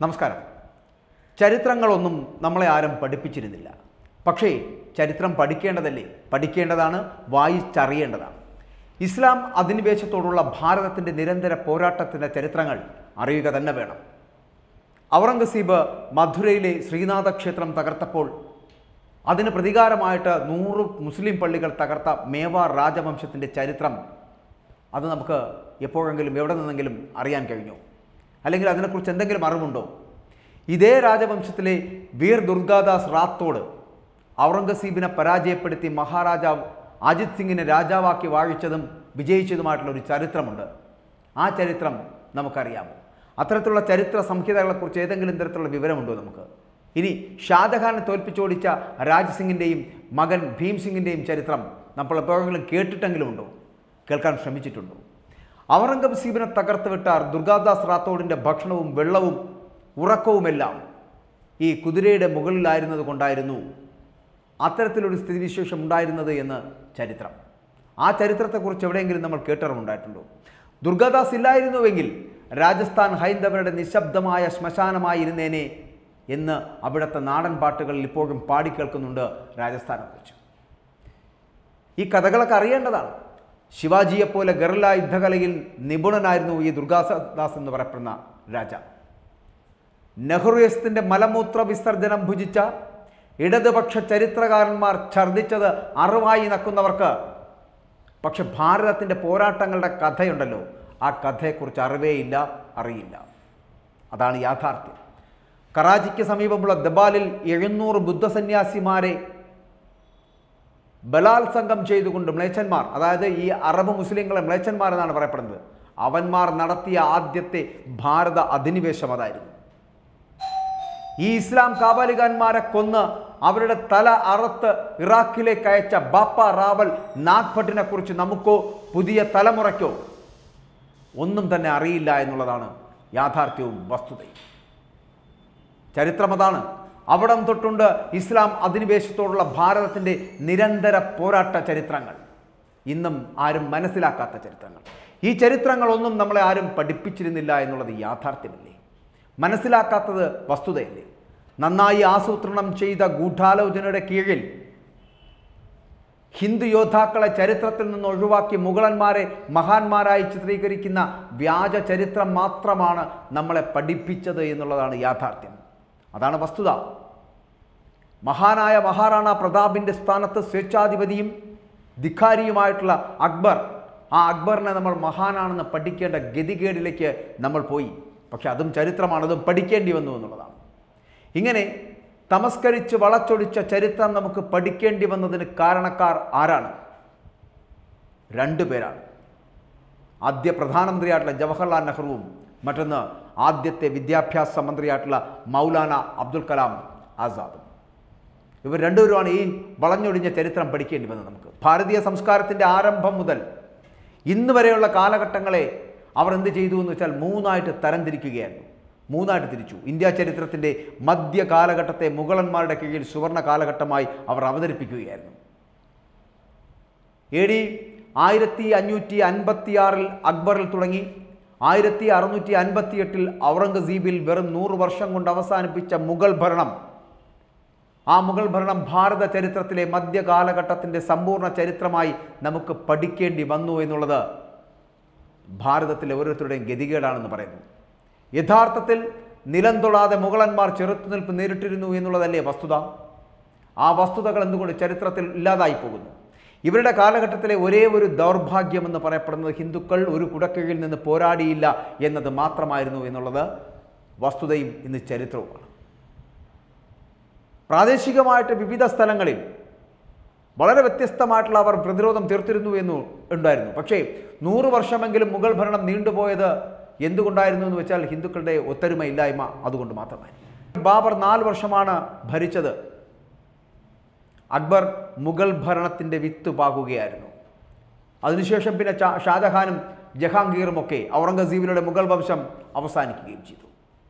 നമസ്കാരം ചരിത്രങ്ങളൊന്നും നമ്മളെ ആരും പഠിപ്പിച്ചിരുന്നില്ല പക്ഷേ ചരിത്രം പഠിക്കേണ്ടതല്ലേ പഠിക്കേണ്ടതാണ് വായിച്ചറിയേണ്ടതാണ് ഇസ്ലാം അധിനിവേശത്തോടുള്ള ഭാരതത്തിൻ്റെ നിരന്തര പോരാട്ടത്തിൻ്റെ ചരിത്രങ്ങൾ അറിയുക തന്നെ വേണം ഔറംഗസീബ് മധുരയിലെ ശ്രീനാഥ ക്ഷേത്രം തകർത്തപ്പോൾ അതിന് പ്രതികാരമായിട്ട് നൂറ് മുസ്ലിം പള്ളികൾ തകർത്ത മേവാർ രാജവംശത്തിൻ്റെ ചരിത്രം അത് നമുക്ക് എപ്പോഴെങ്കിലും എവിടെ നിന്നെങ്കിലും അറിയാൻ കഴിഞ്ഞു അല്ലെങ്കിൽ അതിനെക്കുറിച്ച് എന്തെങ്കിലും അറിവുണ്ടോ ഇതേ രാജവംശത്തിലെ വീർ ദുർഗാദാസ് റാത്തോട് ഔറംഗസീബിനെ പരാജയപ്പെടുത്തി മഹാരാജാവ് അജിത് സിംഗിനെ രാജാവാക്കി വാഴിച്ചതും വിജയിച്ചതുമായിട്ടുള്ള ഒരു ചരിത്രമുണ്ട് ആ ചരിത്രം നമുക്കറിയാമോ അത്തരത്തിലുള്ള ചരിത്ര സംഹിതകളെക്കുറിച്ച് ഏതെങ്കിലും തരത്തിലുള്ള വിവരമുണ്ടോ നമുക്ക് ഇനി ഷാജഹാനെ തോൽപ്പിച്ചോടിച്ച രാജ് സിംഗിൻ്റെയും മകൻ ഭീം സിംഗിൻ്റെയും ചരിത്രം നമ്മൾ എപ്പോഴെങ്കിലും കേട്ടിട്ടെങ്കിലും ഉണ്ടോ കേൾക്കാൻ ശ്രമിച്ചിട്ടുണ്ടോ ഔറംഗസീബിനെ തകർത്ത് വിട്ട ദുർഗാദാസ് റാത്തോഡിൻ്റെ ഭക്ഷണവും വെള്ളവും ഉറക്കവുമെല്ലാം ഈ കുതിരയുടെ മുകളിലായിരുന്നത് കൊണ്ടായിരുന്നു അത്തരത്തിലൊരു സ്ഥിതിവിശേഷം ഉണ്ടായിരുന്നത് എന്ന് ചരിത്രം ആ ചരിത്രത്തെക്കുറിച്ച് എവിടെയെങ്കിലും നമ്മൾ കേട്ടറിവുണ്ടായിട്ടുണ്ടോ ദുർഗാദാസ് ഇല്ലായിരുന്നുവെങ്കിൽ രാജസ്ഥാൻ ഹൈന്ദവരുടെ നിശബ്ദമായ ശ്മശാനമായിരുന്നേനെ എന്ന് അവിടുത്തെ നാടൻ പാട്ടുകളിൽ ഇപ്പോഴും പാടിക്കേൾക്കുന്നുണ്ട് രാജസ്ഥാനെക്കുറിച്ച് ഈ കഥകളൊക്കെ അറിയേണ്ടതാണ് ശിവാജിയെപ്പോലെ ഗറില്ല യുദ്ധകലയിൽ നിപുണനായിരുന്നു ഈ ദുർഗാദാസ് എന്ന് പറയപ്പെടുന്ന രാജാവ് നെഹ്റുയസ്തിൻ്റെ മലമൂത്ര വിസർജനം ഭുജിച്ച ഇടതുപക്ഷ ചരിത്രകാരന്മാർ ഛർദ്ദിച്ചത് അറിവായി നക്കുന്നവർക്ക് പക്ഷെ ഭാരതത്തിൻ്റെ പോരാട്ടങ്ങളുടെ കഥയുണ്ടല്ലോ ആ കഥയെക്കുറിച്ച് അറിവേയില്ല അറിയില്ല അതാണ് യാഥാർത്ഥ്യം കറാച്ചിക്ക് സമീപമുള്ള ദബാലിൽ എഴുന്നൂറ് ബുദ്ധസന്യാസിമാരെ ബലാത്സംഗം ചെയ്തുകൊണ്ട് മ്ലേച്ഛന്മാർ അതായത് ഈ അറബ് മുസ്ലിങ്ങളെ മ്ലേച്ഛന്മാർ എന്നാണ് പറയപ്പെടുന്നത് അവന്മാർ നടത്തിയ ആദ്യത്തെ ഭാരത അധിനിവേശം അതായിരുന്നു ഈ ഇസ്ലാം കാബാലികാന്മാരെ കൊന്ന് അവരുടെ തല അറുത്ത് ഇറാഖിലേക്ക് അയച്ച ബാപ്പ റാവൽ നാഗ്ഭട്ടിനെ കുറിച്ച് നമുക്കോ പുതിയ തലമുറയ്ക്കോ ഒന്നും തന്നെ അറിയില്ല എന്നുള്ളതാണ് യാഥാർത്ഥ്യവും വസ്തുതയും ചരിത്രം അതാണ് അവിടം തൊട്ടുണ്ട് ഇസ്ലാം അധിനിവേശത്തോടുള്ള ഭാരതത്തിൻ്റെ നിരന്തര പോരാട്ട ചരിത്രങ്ങൾ ഇന്നും ആരും മനസ്സിലാക്കാത്ത ചരിത്രങ്ങൾ ഈ ചരിത്രങ്ങളൊന്നും നമ്മളെ ആരും പഠിപ്പിച്ചിരുന്നില്ല എന്നുള്ളത് യാഥാർത്ഥ്യമല്ലേ മനസ്സിലാക്കാത്തത് വസ്തുതയല്ലേ നന്നായി ആസൂത്രണം ചെയ്ത ഗൂഢാലോചനയുടെ കീഴിൽ ഹിന്ദു യോദ്ധാക്കളെ ചരിത്രത്തിൽ നിന്ന് ഒഴിവാക്കി മുഗളന്മാരെ മഹാന്മാരായി ചിത്രീകരിക്കുന്ന വ്യാജ ചരിത്രം മാത്രമാണ് നമ്മളെ പഠിപ്പിച്ചത് എന്നുള്ളതാണ് യാഥാർത്ഥ്യം അതാണ് വസ്തുത മഹാനായ മഹാറാണ പ്രതാപിൻ്റെ സ്ഥാനത്ത് സ്വേച്ഛാധിപതിയും ധിക്കാരിയുമായിട്ടുള്ള അക്ബർ ആ അക്ബറിനെ നമ്മൾ മഹാനാണെന്ന് പഠിക്കേണ്ട ഗതികേടിലേക്ക് നമ്മൾ പോയി പക്ഷെ അതും ചരിത്രമാണ് അതും പഠിക്കേണ്ടി വന്നു എന്നുള്ളതാണ് ഇങ്ങനെ തമസ്കരിച്ച് വളച്ചൊടിച്ച ചരിത്രം നമുക്ക് പഠിക്കേണ്ടി വന്നതിന് കാരണക്കാർ ആരാണ് രണ്ടു പേരാണ് ആദ്യ പ്രധാനമന്ത്രിയായിട്ടുള്ള ജവഹർലാൽ നെഹ്റുവും മറ്റൊന്ന് ആദ്യത്തെ വിദ്യാഭ്യാസ മന്ത്രിയായിട്ടുള്ള മൗലാന അബ്ദുൽ കലാം ആസാദും ഇവർ രണ്ടുപേരുമാണ് ഈ വളഞ്ഞൊടിഞ്ഞ ചരിത്രം പഠിക്കേണ്ടി വന്നത് നമുക്ക് ഭാരതീയ സംസ്കാരത്തിൻ്റെ ആരംഭം മുതൽ ഇന്ന് വരെയുള്ള കാലഘട്ടങ്ങളെ അവർ എന്ത് ചെയ്തു എന്ന് വെച്ചാൽ മൂന്നായിട്ട് തരംതിരിക്കുകയായിരുന്നു മൂന്നായിട്ട് തിരിച്ചു ഇന്ത്യ ചരിത്രത്തിൻ്റെ മധ്യ കാലഘട്ടത്തെ മുഗളന്മാരുടെ കീഴിൽ സുവർണ കാലഘട്ടമായി അവർ അവതരിപ്പിക്കുകയായിരുന്നു എ ഡി ആയിരത്തി അഞ്ഞൂറ്റി അൻപത്തിയാറിൽ അക്ബറിൽ തുടങ്ങി ആയിരത്തി അറുന്നൂറ്റി അൻപത്തി എട്ടിൽ ഔറംഗസീബിൽ വെറും നൂറ് വർഷം കൊണ്ട് അവസാനിപ്പിച്ച മുഗൾ ഭരണം ആ മുഗൾ ഭരണം ഭാരത ചരിത്രത്തിലെ മധ്യകാലഘട്ടത്തിൻ്റെ സമ്പൂർണ്ണ ചരിത്രമായി നമുക്ക് പഠിക്കേണ്ടി വന്നു എന്നുള്ളത് ഭാരതത്തിലെ ഓരോരുത്തരുടെയും ഗതികേടാണെന്ന് പറയുന്നു യഥാർത്ഥത്തിൽ നിലം തൊടാതെ മുഗളന്മാർ ചെറുത്തുനിൽപ്പ് നേരിട്ടിരുന്നു എന്നുള്ളതല്ലേ വസ്തുത ആ വസ്തുതകൾ എന്തുകൊണ്ട് ചരിത്രത്തിൽ ഇല്ലാതായി പോകുന്നു ഇവരുടെ കാലഘട്ടത്തിലെ ഒരേ ഒരു ദൗർഭാഗ്യമെന്ന് പറയപ്പെടുന്നത് ഹിന്ദുക്കൾ ഒരു കുടക്കീഴിൽ നിന്ന് പോരാടിയില്ല എന്നത് മാത്രമായിരുന്നു എന്നുള്ളത് വസ്തുതയും ഇന്ന് ചരിത്രവുമാണ് പ്രാദേശികമായിട്ട് വിവിധ സ്ഥലങ്ങളിൽ വളരെ വ്യത്യസ്തമായിട്ടുള്ള അവർ പ്രതിരോധം തീർത്തിരുന്നു എന്ന് ഉണ്ടായിരുന്നു പക്ഷേ നൂറ് വർഷമെങ്കിലും മുഗൾ ഭരണം നീണ്ടുപോയത് എന്തുകൊണ്ടായിരുന്നു എന്ന് വെച്ചാൽ ഹിന്ദുക്കളുടെ ഒത്തൊരുമ ഇല്ലായ്മ അതുകൊണ്ട് മാത്രമായിരുന്നു ബാബർ നാല് വർഷമാണ് ഭരിച്ചത് അക്ബർ മുഗൾ ഭരണത്തിൻ്റെ വിത്ത് പാകുകയായിരുന്നു അതിനുശേഷം പിന്നെ ഷാ- ഷാജഹാനും ജഹാംഗീറും ഒക്കെ ഔറംഗസീബിനുടെ മുഗൾ വംശം അവസാനിക്കുകയും ചെയ്തു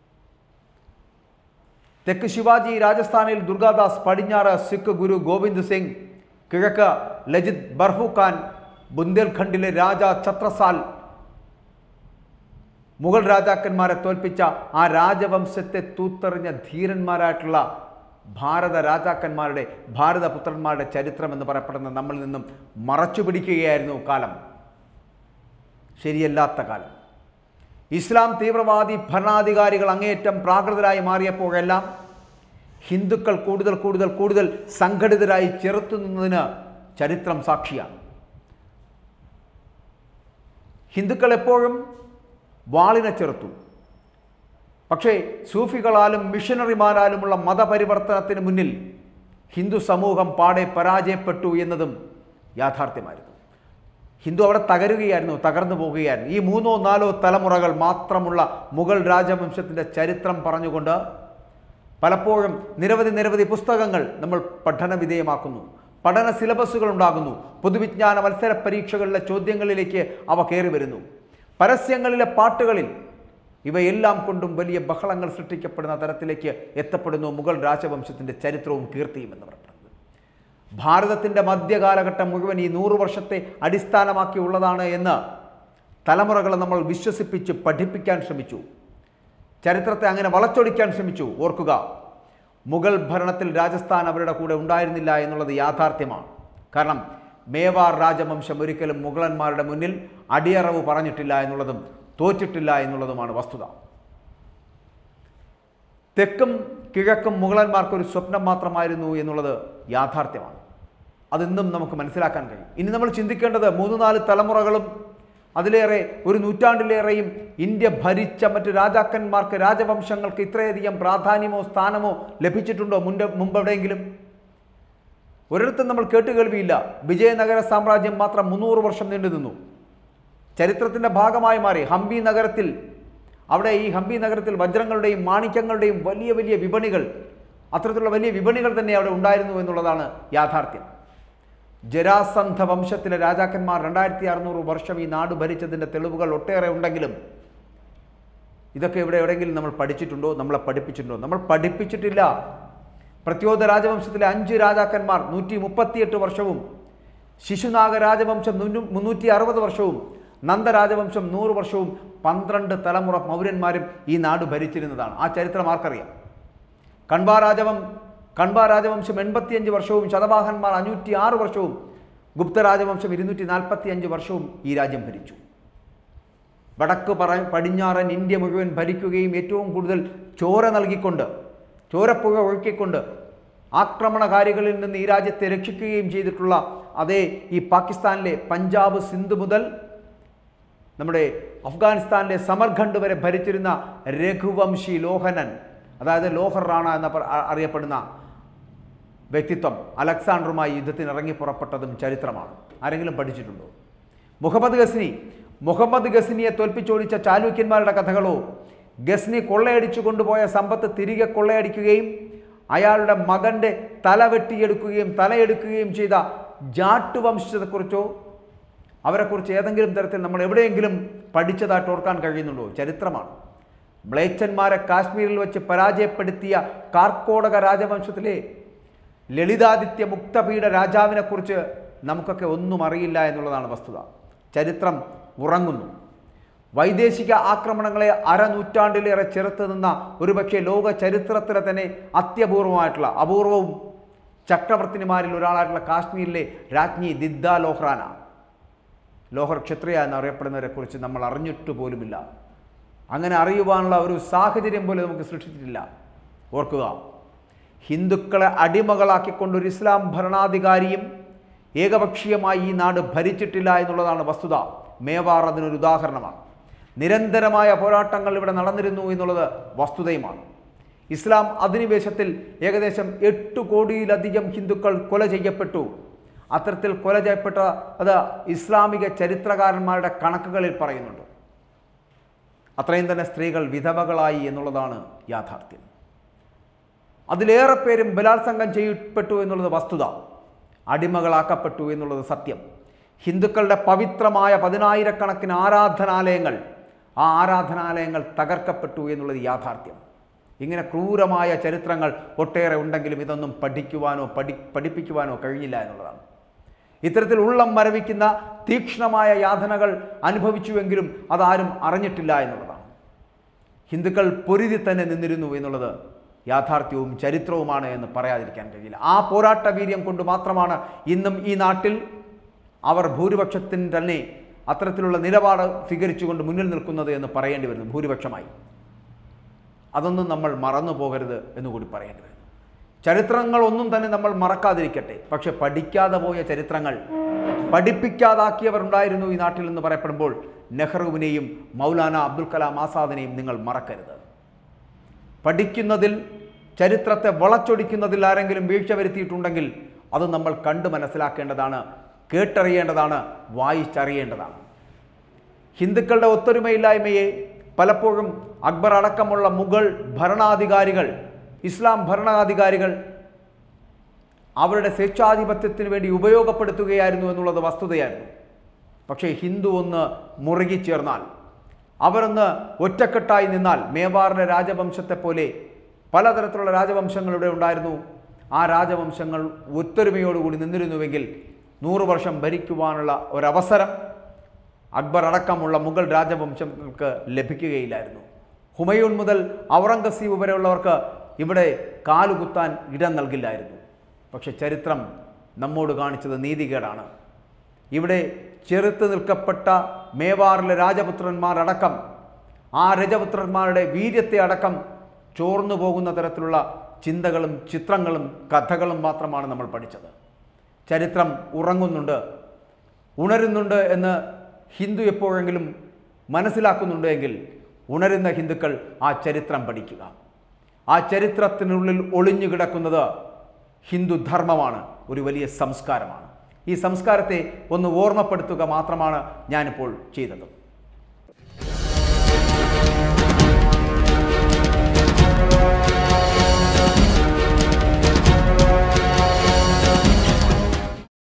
തെക്ക് ശിവാജി രാജസ്ഥാനിൽ ദുർഗാദാസ് പടിഞ്ഞാറ് സിഖ് ഗുരു ഗോവിന്ദ് സിംഗ് കിഴക്ക് ലജിത് ബർഹു ഖാൻ ബുന്ദേൽഖണ്ഡിലെ രാജ ഛത്രസാൽ മുഗൾ രാജാക്കന്മാരെ തോൽപ്പിച്ച ആ രാജവംശത്തെ തൂത്തെറിഞ്ഞ ധീരന്മാരായിട്ടുള്ള ഭാരത രാജാക്കന്മാരുടെ ഭാരതപുത്രന്മാരുടെ ചരിത്രം എന്ന് പറയപ്പെടുന്ന നമ്മളിൽ നിന്നും മറച്ചു പിടിക്കുകയായിരുന്നു കാലം ശരിയല്ലാത്ത കാലം ഇസ്ലാം തീവ്രവാദി ഭരണാധികാരികൾ അങ്ങേയറ്റം പ്രാകൃതരായി മാറിയപ്പോഴെല്ലാം ഹിന്ദുക്കൾ കൂടുതൽ കൂടുതൽ കൂടുതൽ സംഘടിതരായി ചെറുത്തുനിന്നതിന് ചരിത്രം സാക്ഷിയാണ് ഹിന്ദുക്കൾ എപ്പോഴും വാളിനെ ചെറുത്തു പക്ഷേ സൂഫികളാലും മിഷനറിമാരാലുമുള്ള മതപരിവർത്തനത്തിന് മുന്നിൽ ഹിന്ദു സമൂഹം പാടെ പരാജയപ്പെട്ടു എന്നതും യാഥാർത്ഥ്യമായിരുന്നു ഹിന്ദു അവിടെ തകരുകയായിരുന്നു തകർന്നു പോകുകയായിരുന്നു ഈ മൂന്നോ നാലോ തലമുറകൾ മാത്രമുള്ള മുഗൾ രാജവംശത്തിൻ്റെ ചരിത്രം പറഞ്ഞുകൊണ്ട് പലപ്പോഴും നിരവധി നിരവധി പുസ്തകങ്ങൾ നമ്മൾ പഠന വിധേയമാക്കുന്നു പഠന സിലബസുകൾ ഉണ്ടാകുന്നു പൊതുവിജ്ഞാന മത്സര പരീക്ഷകളിലെ ചോദ്യങ്ങളിലേക്ക് അവ കയറി വരുന്നു പരസ്യങ്ങളിലെ പാട്ടുകളിൽ ഇവയെല്ലാം കൊണ്ടും വലിയ ബഹളങ്ങൾ സൃഷ്ടിക്കപ്പെടുന്ന തരത്തിലേക്ക് എത്തപ്പെടുന്നു മുഗൾ രാജവംശത്തിൻ്റെ ചരിത്രവും കീർത്തിയും എന്ന് പറയുന്നത് ഭാരതത്തിൻ്റെ മധ്യകാലഘട്ടം മുഴുവൻ ഈ നൂറു വർഷത്തെ അടിസ്ഥാനമാക്കിയുള്ളതാണ് എന്ന് തലമുറകളെ നമ്മൾ വിശ്വസിപ്പിച്ച് പഠിപ്പിക്കാൻ ശ്രമിച്ചു ചരിത്രത്തെ അങ്ങനെ വളച്ചൊടിക്കാൻ ശ്രമിച്ചു ഓർക്കുക മുഗൾ ഭരണത്തിൽ രാജസ്ഥാൻ അവരുടെ കൂടെ ഉണ്ടായിരുന്നില്ല എന്നുള്ളത് യാഥാർത്ഥ്യമാണ് കാരണം മേവാർ രാജവംശം ഒരിക്കലും മുഗളന്മാരുടെ മുന്നിൽ അടിയറവ് പറഞ്ഞിട്ടില്ല എന്നുള്ളതും തോറ്റിട്ടില്ല എന്നുള്ളതുമാണ് വസ്തുത തെക്കും കിഴക്കും മുഗളന്മാർക്കൊരു സ്വപ്നം മാത്രമായിരുന്നു എന്നുള്ളത് യാഥാർത്ഥ്യമാണ് അതിന്നും നമുക്ക് മനസ്സിലാക്കാൻ കഴിയും ഇനി നമ്മൾ ചിന്തിക്കേണ്ടത് മൂന്ന് നാല് തലമുറകളും അതിലേറെ ഒരു നൂറ്റാണ്ടിലേറെയും ഇന്ത്യ ഭരിച്ച മറ്റ് രാജാക്കന്മാർക്ക് രാജവംശങ്ങൾക്ക് ഇത്രയധികം പ്രാധാന്യമോ സ്ഥാനമോ ലഭിച്ചിട്ടുണ്ടോ മുൻപ് മുമ്പെവിടെയെങ്കിലും ഒരിടത്തും നമ്മൾ കേട്ടുകേൾവിയില്ല വിജയനഗര സാമ്രാജ്യം മാത്രം മുന്നൂറ് വർഷം നീണ്ടു നിന്നു ചരിത്രത്തിൻ്റെ ഭാഗമായി മാറി ഹംപി നഗരത്തിൽ അവിടെ ഈ ഹംപി നഗരത്തിൽ വജ്രങ്ങളുടെയും മാണിക്യങ്ങളുടെയും വലിയ വലിയ വിപണികൾ അത്തരത്തിലുള്ള വലിയ വിപണികൾ തന്നെ അവിടെ ഉണ്ടായിരുന്നു എന്നുള്ളതാണ് യാഥാർത്ഥ്യം ജരാസന്ധ വംശത്തിലെ രാജാക്കന്മാർ രണ്ടായിരത്തി അറുന്നൂറ് വർഷം ഈ നാട് ഭരിച്ചതിൻ്റെ തെളിവുകൾ ഒട്ടേറെ ഉണ്ടെങ്കിലും ഇതൊക്കെ ഇവിടെ എവിടെയെങ്കിലും നമ്മൾ പഠിച്ചിട്ടുണ്ടോ നമ്മളെ പഠിപ്പിച്ചിട്ടുണ്ടോ നമ്മൾ പഠിപ്പിച്ചിട്ടില്ല പ്രത്യോദ രാജവംശത്തിലെ അഞ്ച് രാജാക്കന്മാർ നൂറ്റി മുപ്പത്തിയെട്ട് വർഷവും ശിശുനാഗ രാജവംശം മുന്നു- മുന്നൂറ്റി അറുപത് വർഷവും നന്ദരാജവംശം നൂറ് വർഷവും പന്ത്രണ്ട് തലമുറ പൗരന്മാരും ഈ നാട് ഭരിച്ചിരുന്നതാണ് ആ ചരിത്രം ആർക്കറിയാം കൺവാ രാജവം കൺവാ രാജവംശം എൺപത്തിയഞ്ച് വർഷവും ശതവാഹന്മാർ അഞ്ഞൂറ്റി ആറ് വർഷവും ഗുപ്ത രാജവംശം ഇരുന്നൂറ്റി നാൽപ്പത്തി അഞ്ച് വർഷവും ഈ രാജ്യം ഭരിച്ചു വടക്ക് പറ പടിഞ്ഞാറൻ ഇന്ത്യ മുഴുവൻ ഭരിക്കുകയും ഏറ്റവും കൂടുതൽ ചോര നൽകിക്കൊണ്ട് ചോരപ്പുഴ ഒഴുക്കിക്കൊണ്ട് ആക്രമണകാരികളിൽ നിന്ന് ഈ രാജ്യത്തെ രക്ഷിക്കുകയും ചെയ്തിട്ടുള്ള അതേ ഈ പാകിസ്ഥാനിലെ പഞ്ചാബ് സിന്ധു മുതൽ നമ്മുടെ അഫ്ഗാനിസ്ഥാനിലെ സമർഖണ്ഡ് വരെ ഭരിച്ചിരുന്ന രഘുവംശി ലോഹനൻ അതായത് ലോഹർ റാണ എന്ന പ- അ- അറിയപ്പെടുന്ന വ്യക്തിത്വം അലക്സാണ്ടറുമായി യുദ്ധത്തിന് ഇറങ്ങി പുറപ്പെട്ടതും ചരിത്രമാണ് ആരെങ്കിലും പഠിച്ചിട്ടുണ്ടോ മുഹമ്മദ് ഗസ്നി മുഹമ്മദ് ഗസ്നിയെ തോൽപ്പിച്ചോടിച്ച ചാലൂക്യന്മാരുടെ കഥകളോ ഗസ്നി കൊള്ളയടിച്ചു കൊണ്ടുപോയ സമ്പത്ത് തിരികെ കൊള്ളയടിക്കുകയും അയാളുടെ മകൻ്റെ തല വെട്ടിയെടുക്കുകയും തലയെടുക്കുകയും ചെയ്ത ജാട്ട് വംശത്തെക്കുറിച്ചോ അവരെക്കുറിച്ച് ഏതെങ്കിലും തരത്തിൽ നമ്മൾ എവിടെയെങ്കിലും പഠിച്ചതായിട്ട് ഓർക്കാൻ കഴിയുന്നുണ്ടോ ചരിത്രമാണ് മ്ലേച്ഛന്മാരെ കാശ്മീരിൽ വെച്ച് പരാജയപ്പെടുത്തിയ കാർക്കോടക രാജവംശത്തിലെ ലളിതാദിത്യ മുക്തപീഠ രാജാവിനെക്കുറിച്ച് നമുക്കൊക്കെ ഒന്നും അറിയില്ല എന്നുള്ളതാണ് വസ്തുത ചരിത്രം ഉറങ്ങുന്നു വൈദേശിക ആക്രമണങ്ങളെ അരനൂറ്റാണ്ടിലേറെ ചെറുത്ത് നിന്ന ഒരുപക്ഷെ ലോക ചരിത്രത്തിലെ തന്നെ അത്യപൂർവമായിട്ടുള്ള അപൂർവവും ചക്രവർത്തിനിമാരിൽ ഒരാളായിട്ടുള്ള കാശ്മീരിലെ രാജ്ഞി ദിദ്ദ ലോഹ്റാന ലോഹർ ക്ഷത്രിയ എന്നറിയപ്പെടുന്നവരെ കുറിച്ച് നമ്മൾ അറിഞ്ഞിട്ട് പോലുമില്ല അങ്ങനെ അറിയുവാനുള്ള ഒരു സാഹചര്യം പോലും നമുക്ക് സൃഷ്ടിച്ചിട്ടില്ല ഓർക്കുക ഹിന്ദുക്കളെ അടിമകളാക്കിക്കൊണ്ടൊരു ഇസ്ലാം ഭരണാധികാരിയും ഏകപക്ഷീയമായി ഈ നാട് ഭരിച്ചിട്ടില്ല എന്നുള്ളതാണ് വസ്തുത മേവാർ അതിനൊരു ഉദാഹരണമാണ് നിരന്തരമായ പോരാട്ടങ്ങൾ ഇവിടെ നടന്നിരുന്നു എന്നുള്ളത് വസ്തുതയുമാണ് ഇസ്ലാം അധിനിവേശത്തിൽ ഏകദേശം എട്ട് കോടിയിലധികം ഹിന്ദുക്കൾ കൊല ചെയ്യപ്പെട്ടു അത്തരത്തിൽ കൊല ചെയ്യപ്പെട്ട അത് ഇസ്ലാമിക ചരിത്രകാരന്മാരുടെ കണക്കുകളിൽ പറയുന്നുണ്ട് അത്രയും തന്നെ സ്ത്രീകൾ വിധവകളായി എന്നുള്ളതാണ് യാഥാർത്ഥ്യം അതിലേറെ പേരും ബലാത്സംഗം ചെയ്യപ്പെട്ടു എന്നുള്ളത് വസ്തുത അടിമകളാക്കപ്പെട്ടു എന്നുള്ളത് സത്യം ഹിന്ദുക്കളുടെ പവിത്രമായ പതിനായിരക്കണക്കിന് ആരാധനാലയങ്ങൾ ആ ആരാധനാലയങ്ങൾ തകർക്കപ്പെട്ടു എന്നുള്ളത് യാഥാർത്ഥ്യം ഇങ്ങനെ ക്രൂരമായ ചരിത്രങ്ങൾ ഒട്ടേറെ ഉണ്ടെങ്കിലും ഇതൊന്നും പഠിക്കുവാനോ പഠി പഠിപ്പിക്കുവാനോ കഴിഞ്ഞില്ല എന്നുള്ളതാണ് ഇത്തരത്തിൽ ഉള്ളം മരവിക്കുന്ന തീക്ഷ്ണമായ യാതനകൾ അനുഭവിച്ചുവെങ്കിലും അതാരും അറിഞ്ഞിട്ടില്ല എന്നുള്ളതാണ് ഹിന്ദുക്കൾ പൊരുതി തന്നെ നിന്നിരുന്നു എന്നുള്ളത് യാഥാർത്ഥ്യവും ചരിത്രവുമാണ് എന്ന് പറയാതിരിക്കാൻ കഴിയില്ല ആ പോരാട്ട വീര്യം കൊണ്ട് മാത്രമാണ് ഇന്നും ഈ നാട്ടിൽ അവർ ഭൂരിപക്ഷത്തിന് തന്നെ അത്തരത്തിലുള്ള നിലപാട് സ്വീകരിച്ചുകൊണ്ട് മുന്നിൽ നിൽക്കുന്നത് എന്ന് പറയേണ്ടി വരുന്നു ഭൂരിപക്ഷമായി അതൊന്നും നമ്മൾ മറന്നു പോകരുത് എന്നുകൂടി പറയേണ്ടി വരുന്നു ചരിത്രങ്ങളൊന്നും തന്നെ നമ്മൾ മറക്കാതിരിക്കട്ടെ പക്ഷെ പഠിക്കാതെ പോയ ചരിത്രങ്ങൾ പഠിപ്പിക്കാതാക്കിയവർ ഉണ്ടായിരുന്നു ഈ നാട്ടിൽ എന്ന് പറയപ്പെടുമ്പോൾ നെഹ്റുവിനെയും മൗലാന അബ്ദുൽ കലാം ആസാദിനെയും നിങ്ങൾ മറക്കരുത് പഠിക്കുന്നതിൽ ചരിത്രത്തെ വളച്ചൊടിക്കുന്നതിൽ ആരെങ്കിലും വീഴ്ച വരുത്തിയിട്ടുണ്ടെങ്കിൽ അത് നമ്മൾ കണ്ടു മനസ്സിലാക്കേണ്ടതാണ് കേട്ടറിയേണ്ടതാണ് വായിച്ചറിയേണ്ടതാണ് ഹിന്ദുക്കളുടെ ഒത്തൊരുമയില്ലായ്മയെ പലപ്പോഴും അക്ബർ അടക്കമുള്ള മുഗൾ ഭരണാധികാരികൾ ഇസ്ലാം ഭരണാധികാരികൾ അവരുടെ സ്വേച്ഛാധിപത്യത്തിന് വേണ്ടി ഉപയോഗപ്പെടുത്തുകയായിരുന്നു എന്നുള്ളത് വസ്തുതയായിരുന്നു പക്ഷേ ഹിന്ദു ഒന്ന് മുറുകി ചേർന്നാൽ അവരൊന്ന് ഒറ്റക്കെട്ടായി നിന്നാൽ മേവാറിലെ രാജവംശത്തെ പോലെ പലതരത്തിലുള്ള രാജവംശങ്ങൾ ഇവിടെ ഉണ്ടായിരുന്നു ആ രാജവംശങ്ങൾ ഒത്തൊരുമയോടുകൂടി നിന്നിരുന്നുവെങ്കിൽ നൂറ് വർഷം ഭരിക്കുവാനുള്ള ഒരവസരം അക്ബർ അടക്കമുള്ള മുഗൾ രാജവംശങ്ങൾക്ക് ലഭിക്കുകയില്ലായിരുന്നു ഹുമയൂൺ മുതൽ ഔറംഗസീബ് വരെയുള്ളവർക്ക് ഇവിടെ കാലുകുത്താൻ ഇടം നൽകില്ലായിരുന്നു പക്ഷെ ചരിത്രം നമ്മോട് കാണിച്ചത് നീതികേടാണ് ഇവിടെ ചെറുത്ത് നിൽക്കപ്പെട്ട മേവാറിലെ രാജപുത്രന്മാരടക്കം ആ രജപുത്രന്മാരുടെ വീര്യത്തെ അടക്കം ചോർന്നു പോകുന്ന തരത്തിലുള്ള ചിന്തകളും ചിത്രങ്ങളും കഥകളും മാത്രമാണ് നമ്മൾ പഠിച്ചത് ചരിത്രം ഉറങ്ങുന്നുണ്ട് ഉണരുന്നുണ്ട് എന്ന് ഹിന്ദു എപ്പോഴെങ്കിലും മനസ്സിലാക്കുന്നുണ്ട് എങ്കിൽ ഉണരുന്ന ഹിന്ദുക്കൾ ആ ചരിത്രം പഠിക്കുക ആ ചരിത്രത്തിനുള്ളിൽ ഒളിഞ്ഞു കിടക്കുന്നത് ഹിന്ദു ധർമ്മമാണ് ഒരു വലിയ സംസ്കാരമാണ് ഈ സംസ്കാരത്തെ ഒന്ന് ഓർമ്മപ്പെടുത്തുക മാത്രമാണ് ഞാനിപ്പോൾ ചെയ്തത്